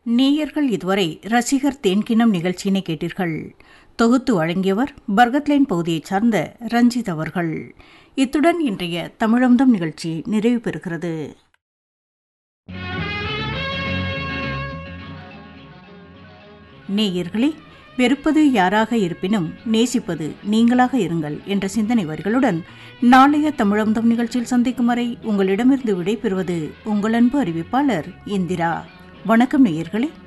நேயர்கள் இதுவரை ரசிகர் தேன்கினம் நிகழ்ச்சியினை கேட்டீர்கள் தொகுத்து வழங்கியவர் பர்கத்லைன் பகுதியைச் சார்ந்த ரஞ்சித் அவர்கள் இத்துடன் இன்றைய தமிழம்தம் நிகழ்ச்சி நிறைவு பெறுகிறது நேயர்களே வெறுப்பது யாராக இருப்பினும் நேசிப்பது நீங்களாக இருங்கள் என்ற சிந்தனை வரிகளுடன் நாளைய தமிழம்தம் நிகழ்ச்சியில் சந்திக்கும் வரை உங்களிடமிருந்து விடைபெறுவது உங்கள் அன்பு அறிவிப்பாளர் இந்திரா வணக்கம் நேயர்களே